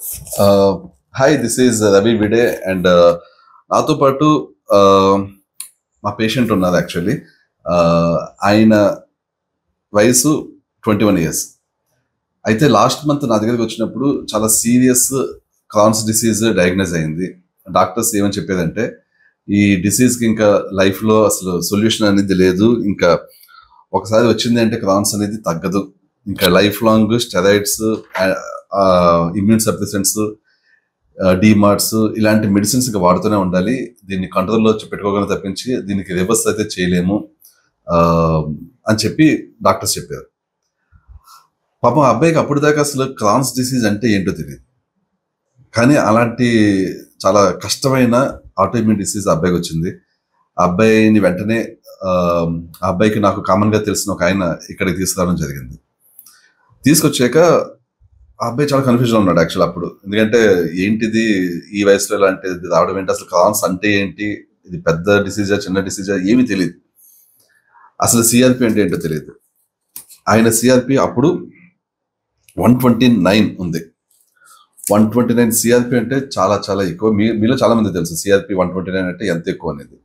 hi this is Ravi విడే and నాతో పాటు uh, మా పేషెంట్ ఉన్నారు యాక్చువల్లీ ఆయన వయసు ట్వంటీ వన్ ఇయర్స్ అయితే లాస్ట్ మంత్ నా దగ్గరికి వచ్చినప్పుడు చాలా సీరియస్ క్రాన్స్ డిసీజ్ డయాగ్నైజ్ అయింది డాక్టర్స్ ఏమని చెప్పేదంటే ఈ డిసీజ్కి ఇంకా లైఫ్లో అసలు సొల్యూషన్ అనేది లేదు ఇంకా ఒకసారి వచ్చింది అంటే క్రాన్స్ అనేది తగ్గదు ఇంకా life long steroids immune suppressants DMARDs ఇలాంటి మెడిసిన్స్ ఇంకా వాడుతూనే ఉండాలి దీన్ని కంట్రోల్లో పెట్టుకోగలం తప్పించి దీనికి రివర్స్ అయితే చేయలేము ఆ, అని చెప్పి డాక్టర్స్ చెప్పారు పాపం ఆ అబ్బాయికి అప్పుడు దాకా అసలు క్రాన్స్ డిసీజ్ అంటే ఏంటో తెలియదు కానీ అలాంటి చాలా కష్టమైన ఆటోఇమ్యూన్ డిసీజ్ ఆ అబ్బాయికి వచ్చింది ఆ అబ్బాయిని వెంటనే ఆ ఆ అబ్బాయికి నాకు కామన్ గా తెలిసిన ఒక ఆయన ఇక్కడికి తీసుకురావడం జరిగింది తీసుకొచ్చాక ఆ అబ్బాయి చాలా కన్ఫ్యూజన్ ఉన్నాడు యాక్చువల్ అప్పుడు ఎందుకంటే ఏంటిది ఈ వయసులో ఇలాంటి ఇది రావడం ఏంటి అసలు క్రాన్స్ అంటే ఏంటి ఇది పెద్ద డిసీజా చిన్న డిసీజా ఏమీ తెలియదు అసలు సిఆర్పి అంటే ఏంటో తెలియదు ఆయన సిఆర్పి అప్పుడు వన్ ట్వంటీ నైన్ ఉంది వన్ ట్వంటీ నైన్ సిఆర్పి అంటే చాలా చాలా ఎక్కువ మీ మీలో చాలా మంది తెలుసు సిఆర్పి వన్ ట్వంటీ నైన్ అంటే ఎంత ఎక్కువ అనేది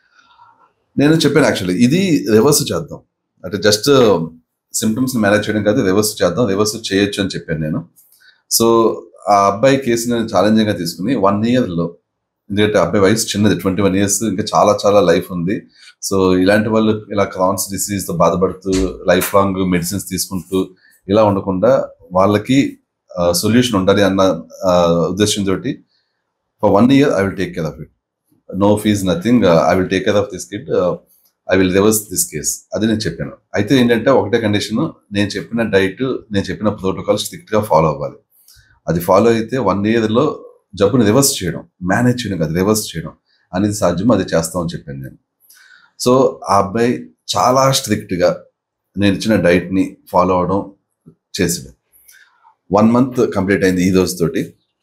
నేను చెప్పాను యాక్చువల్లీ ఇది రివర్స్ చేద్దాం అంటే జస్ట్ సిమ్టమ్స్ మేనేజ్ చేయడం కాదు రివర్స్ చేద్దాం రివర్స్ చేయొచ్చు అని చెప్పాను నేను సో ఆ అబ్బాయి కేసుని నేను ఛాలెంజింగ్ గా తీసుకుని వన్ ఇయర్ లో ఎందుకంటే ఆ అబ్బాయి వయసు చిన్నది ట్వంటీ వన్ ఇయర్స్ ఇంకా చాలా చాలా లైఫ్ ఉంది సో ఇలాంటి వాళ్ళు ఇలా క్రాన్స్ డిసీజ్ తో బాధపడుతూ లైఫ్ లాంగ్ మెడిసిన్స్ తీసుకుంటూ ఇలా ఉండకుండా వాళ్ళకి సొల్యూషన్ ఉండాలి అన్న ఉద్దేశంతో for one year I will take care of it no fees nothing I will take care of this kid I will reverse this case అది నేను చెప్పాను అయితే ఏంటంటే ఒకటే కండిషన్ నేను చెప్పిన డైట్ నేను చెప్పిన ప్రోటోకాల్ స్ట్రిక్ట్ గా ఫాలో అవ్వాలి అది ఫాలో అయితే వన్ ఇయర్ లో జబ్బుని రివర్స్ చేయడం మేనేజ్ చేయడం కాదు రివర్స్ చేయడం అనేది సాధ్యం అది చేస్తామని చెప్పాను నేను సో ఆ అబ్బాయి చాలా స్ట్రిక్ట్ గా నేను ఇచ్చిన డైట్ ని ఫాలో అవడం చేసాడు వన్ మంత్ కంప్లీట్ అయింది ఈ రోజు తోటి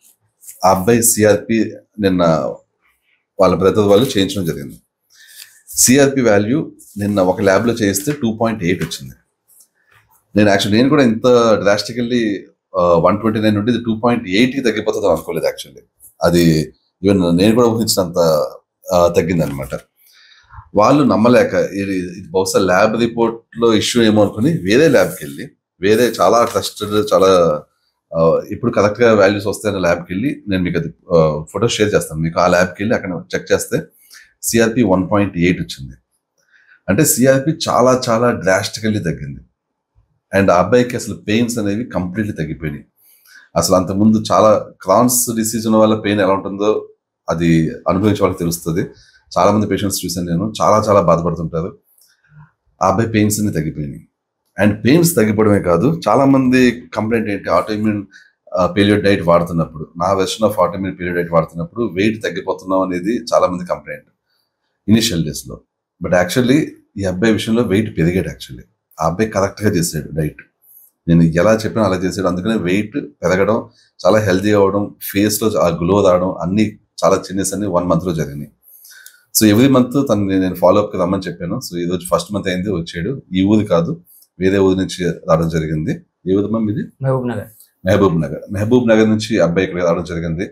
ఆ అబ్బాయి సిఆర్పి నిన్న వాళ్ళ బ్రదర్ వాళ్ళు చేయించడం జరిగింది సిఆర్పి వాల్యూ నిన్న ఒక ల్యాబ్ లో చేయిస్తే టూ పాయింట్ ఎయిట్ వచ్చింది నేను యాక్చువల్లీ నేను కూడా ఇంత డ్రాస్టికల్లీ వన్ ట్వంటీ నైన్ నుండి టూ పాయింట్ కి తగ్గిపోతుందో అనుకోలేదు యాక్చువల్లీ అది ఈవెన్ నేను కూడా ఊహించినంత తగ్గింది అనమాట వాళ్ళు నమ్మలేక ఇది ఇది బహుశా ల్యాబ్ రిపోర్ట్ లో ఇష్యూ ఏమో అనుకుని వేరే ల్యాబ్కి వెళ్ళి వేరే చాలా ట్రస్టెడ్ చాలా ఆ, ఇప్పుడు కరెక్ట్ గా వాల్యూస్ వస్తాయన్న ల్యాబ్కి వెళ్ళి నేను మీకు అది ఫోటో షేర్ చేస్తాను మీకు ఆ ల్యాబ్కి వెళ్ళి అక్కడ చెక్ చేస్తే సిఆర్పి వన్ పాయింట్ ఎయిట్ వచ్చింది అంటే సిఆర్పి చాలా చాలా డ్రాస్టికల్లీ తగ్గింది అండ్ ఆ అబ్బాయికి అసలు పెయిన్స్ అనేవి కంప్లీట్లీ తగ్గిపోయినాయి అసలు అంతకుముందు చాలా క్రాన్స్ డిసీజ్ ఉన్న వాళ్ళ పెయిన్ ఎలా ఉంటుందో అది అనుభవించే వాళ్ళకి తెలుస్తుంది చాలా మంది పేషెంట్స్ చూసాను నేను చాలా చాలా బాధపడుతుంటారు ఆ అబ్బాయి పెయిన్స్ అన్ని తగ్గిపోయినాయి అండ్ పెయిన్స్ తగ్గిపోవడమే కాదు చాలా మంది కంప్లైంట్ ఏంటి ఆటోఇమ్యూన్ పీరియడ్ డైట్ వాడుతున్నప్పుడు నా version of autoimmune period diet వాడుతున్నప్పుడు వెయిట్ తగ్గిపోతున్నాం అనేది చాలా మంది కంప్లైంట్ ఇనిషియల్ డేస్ లో బట్ యాక్చువల్లీ ఈ అబ్బాయి విషయంలో వెయిట్ పెరిగాడు యాక్చువల్లీ ఆ అబ్బాయి కరెక్ట్ గా చేసాడు డైట్ నేను ఎలా చెప్పినా అలా చేసాడు అందుకనే వెయిట్ పెరగడం చాలా హెల్తీ అవ్వడం ఫేస్ లో ఆ గ్లో రావడం అన్ని చాలా చేంజెస్ అన్ని వన్ మంత్ లో జరిగినాయి సో ఎవ్రీ మంత్ తను నేను ఫాలో అప్ రమ్మని చెప్పాను సో ఈ రోజు ఫస్ట్ మంత్ అయింది వచ్చాడు ఈ ఊరు కాదు వేరే ఊరు నుంచి రావడం జరిగింది ఏ ఊరు మమ్మీ ఇది మహబూబ్ నగర్ మహబూబ్ నగర్ మహబూబ్ నగర్ నుంచి అబ్బాయి ఇక్కడ రావడం జరిగింది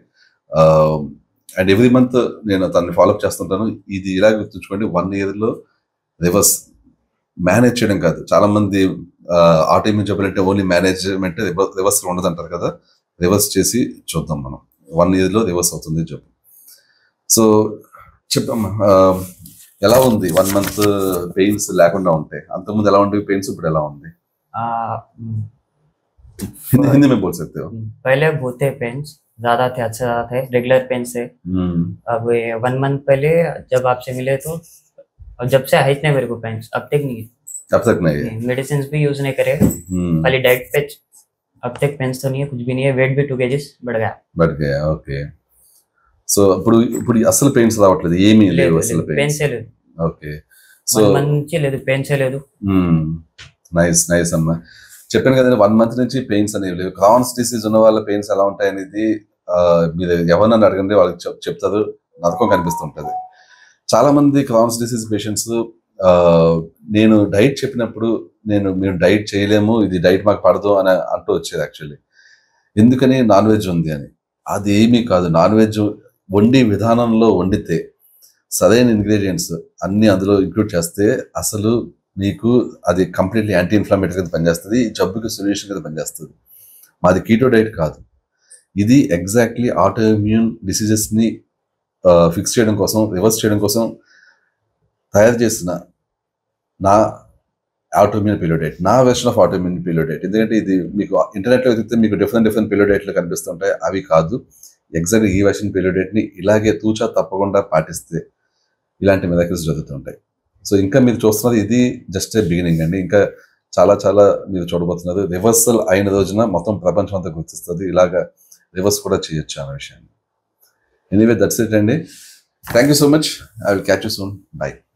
అండ్ ఎవ్రీ మంత్ నేను తనని ఫాలోఅప్ చేస్తుంటాను ఇది ఇలా గుర్తుంచుకోండి వన్ ఇయర్ లో రివర్స్ మేనేజ్ చేయడం కాదు చాలా మంది ఆటోమేటిక్ జబ్బులు అంటే ఓన్లీ మేనేజ్మెంట్ రివర్స్ ఉండదు అంటారు కదా రివర్స్ చేసి చూద్దాం మనం వన్ ఇయర్ లో రివర్స్ అవుతుంది జబ్బు సో చెప్పమ్మా ఆ, ఎలా ఉంది వన్ మంత్ పెయిన్స్ లేకుండా ఉంటాయి అంతకుముందు ఎలా ఉండేవి పెయిన్స్ ఇప్పుడు ఎలా ఉంది आ, हम्म, हिंदी हिंदी में बोल सकते हो पहले बहुत थे पेन्स ज्यादा थे अच्छा थे रेगुलर पेन से हम्म अब वन मंथ पहले जब आपसे मिले तो और जब से है नहीं मेरे को पेन्स अब तक नहीं अब तक नहीं है मेडिसिन भी यूज नहीं करे हम्म खाली डाइट पे अब तक पेन्स तो नहीं है कुछ भी नहीं है वेट भी टू केजीस बढ़ गया బట్ ఓకే సో ఇప్పుడు ఇప్పుడు అసలు పెయిన్స్ రావట్లేదు ఏమీ లేవు అసలు పెయిన్ పెయిన్స్ సే లేదు ఓకే సో వన్ మంత్ నుంచి లేదు పెయిన్ సే లేదు నైస్ నైస్ అమ్మా చెప్పాను కదండి వన్ మంత్ నుంచి పెయిన్స్ అనేవి లేవు క్రాన్స్ డిసీజ్ ఉన్న వాళ్ళ పెయిన్స్ ఎలా ఉంటాయి అనేది ఆ, మీరు ఎవరినన్ను అడగండి వాళ్ళకి చెప్- చెప్తారు నరకం కనిపిస్తుంటది చాలా మంది క్రాన్స్ డిసీజ్ పేషెంట్స్ నేను డైట్ చెప్పినప్పుడు నేను మీరు డైట్ చేయలేము ఇది డైట్ మాకు పడదు అని అంటూ వచ్చేది యాక్చువల్లీ ఎందుకని నాన్ వెజ్ ఉంది అని అది ఏమీ కాదు నాన్ వెజ్ వండి విధానంలో వండితే సరైన ఇంగ్రీడియంట్స్ అన్ని అందులో ఇంక్లూడ్ చేస్తే అసలు మీకు అది కంప్లీట్లీ యాంటీ ఇన్ఫ్లమేటరీ కింద పనిచేస్తుంది ఈ జబ్బుకి సొల్యూషన్ కింద పనిచేస్తుంది మాది కీటో డైట్ కాదు ఇది ఎగ్జాక్ట్లీ ఆటో ఇమ్యూన్ డిసీజెస్ని ఫిక్స్ చేయడం కోసం రివర్స్ చేయడం కోసం తయారు చేసిన నా ఆటోమిన్ పిలోడేట్ నా వెర్షన్ ఆఫ్ ఆటోమిన్ పిలోడేట్ ఎందుకంటే ఇది మీకు ఇంటర్నెట్లో వెతికితే మీకు డిఫరెంట్ డిఫరెంట్ పిలోడేట్లు కనిపిస్తుంటాయి అవి కాదు ఎగ్జాక్ట్ ఈ వెర్షన్ పిలోడేట్ని ఇలాగే తూచా తప్పకుండా పాటిస్తే ఇలాంటి మెదకల్స్ జరుగుతుంటాయి సో ఇంకా మీరు చూస్తున్నది ఇది జస్ట్ ఏ బిగినింగ్ అండి ఇంకా చాలా చాలా మీరు చూడబోతున్నారు రివర్సల్ అయిన రోజున మొత్తం ప్రపంచం అంతా గుర్తిస్తుంది ఇలాగా రివర్స్ కూడా చేయొచ్చు అనే విషయాన్ని ఎనీవే దట్స్ ఇట్ అండి thank you so much I will catch you soon by